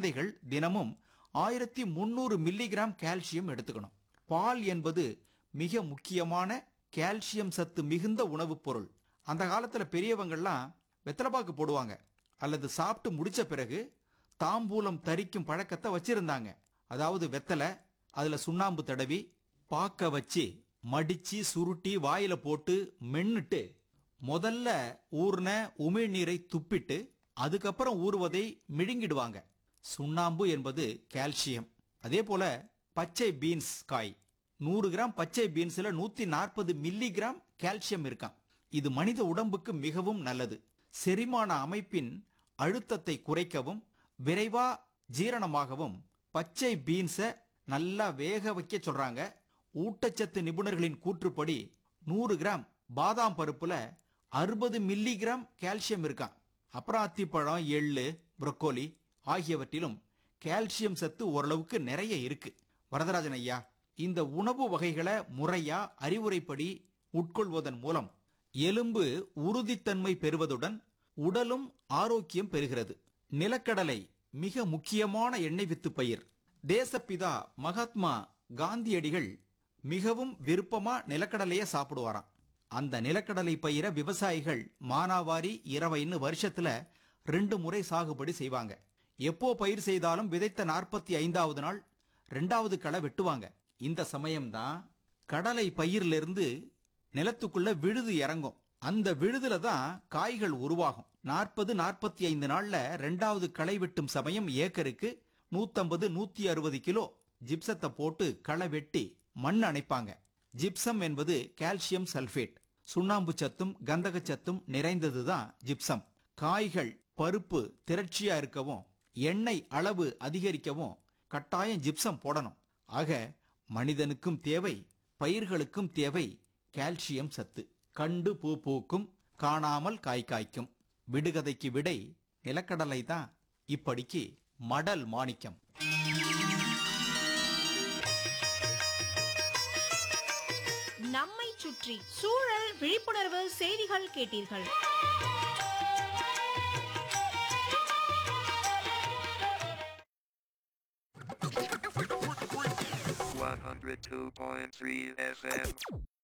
குழந்தைகள் தினமும் ஆயிரத்தி முன்னூறு மில்லிகிராம் கால்சியம் எடுத்துக்கணும் பால் என்பது மிக முக்கியமான கால்சியம் சத்து மிகுந்த உணவுப் பொருள் அந்த காலத்துல பெரியவங்கள்லாம் வெத்தலைப்பாக்கு போடுவாங்க அல்லது சாப்பிட்டு முடிச்ச பிறகு தாம்பூலம் தரிக்கும் பழக்கத்தை வச்சிருந்தாங்க அதாவது வெத்தலை அதுல சுண்ணாம்பு தடவி பாக்க வச்சு மடிச்சு சுருட்டி வாயில போட்டு மென்னுட்டு முதல்ல ஊர்ன உமிழ்நீரை துப்பிட்டு அதுக்கப்புறம் ஊறுவதை மிழுங்கிடுவாங்க சுண்ணாம்பு என்பது கால்சியம் அதே போல பச்சை பீன்ஸ் காய் நூறு கிராம் பச்சை பீன்ஸ்ல நூத்தி நாற்பது மில்லி கிராம் கால்சியம் இருக்காம் இது மனித உடம்புக்கு மிகவும் நல்லது செரிமான அமைப்பின் அழுத்தத்தை குறைக்கவும் விரைவா ஜீரணமாகவும் பச்சை பீன்ஸை நல்லா வேக வைக்க சொல்றாங்க ஊட்டச்சத்து நிபுணர்களின் கூற்றுப்படி நூறு கிராம் பாதாம் பருப்புல அறுபது மில்லி கிராம் கால்சியம் இருக்காம் அப்புறம் அத்திப்பழம் எள்ளு புரோக்கோலி ஆகியவற்றிலும் கால்சியம் சத்து ஓரளவுக்கு நிறைய இருக்கு வரதராஜன் ஐயா இந்த உணவு வகைகளை முறையா அறிவுரைப்படி உட்கொள்வதன் மூலம் எலும்பு உறுதித்தன்மை பெறுவதுடன் உடலும் ஆரோக்கியம் பெறுகிறது நிலக்கடலை மிக முக்கியமான எண்ணெய் வித்து பயிர் தேசப்பிதா மகாத்மா காந்தியடிகள் மிகவும் விருப்பமா நிலக்கடலைய சாப்பிடுவாராம் அந்த நிலக்கடலை பயிரை விவசாயிகள் மானாவாரி இரவைன்னு வருஷத்துல ரெண்டு முறை சாகுபடி செய்வாங்க எப்போ பயிர் செய்தாலும் விதைத்த நாற்பத்தி ஐந்தாவது நாள் ரெண்டாவது களை வெட்டுவாங்க இந்த சமயம்தான் கடலை பயிரிலிருந்து நிலத்துக்குள்ள விழுது இறங்கும் அந்த விழுதுல தான் காய்கள் உருவாகும் நாற்பது நாற்பத்தி ஐந்து நாள்ல ரெண்டாவது களை வெட்டும் சமயம் ஏக்கருக்கு நூத்தம்பது நூத்தி அறுபது கிலோ ஜிப்சத்தை போட்டு களை வெட்டி மண் அணைப்பாங்க ஜிப்சம் என்பது கால்சியம் சல்பேட் சுண்ணாம்பு சத்தும் கந்தக சத்தும் நிறைந்ததுதான் ஜிப்சம் காய்கள் பருப்பு திரட்சியா இருக்கவும் எண்ணெய் அளவு அதிகரிக்கவும் கட்டாயம் ஜிப்சம் போடணும் ஆக மனிதனுக்கும் தேவை பயிர்களுக்கும் தேவை கால்சியம் சத்து கண்டு பூ பூக்கும் காணாமல் காய் காய்க்கும் விடுகதைக்கு விடை நிலக்கடலை தான் இப்படிக்கு மடல் மாணிக்கம் நம்மை சுற்றி சூழல் விழிப்புணர்வு செய்திகள் கேட்டீர்கள் One hundred two point three FM.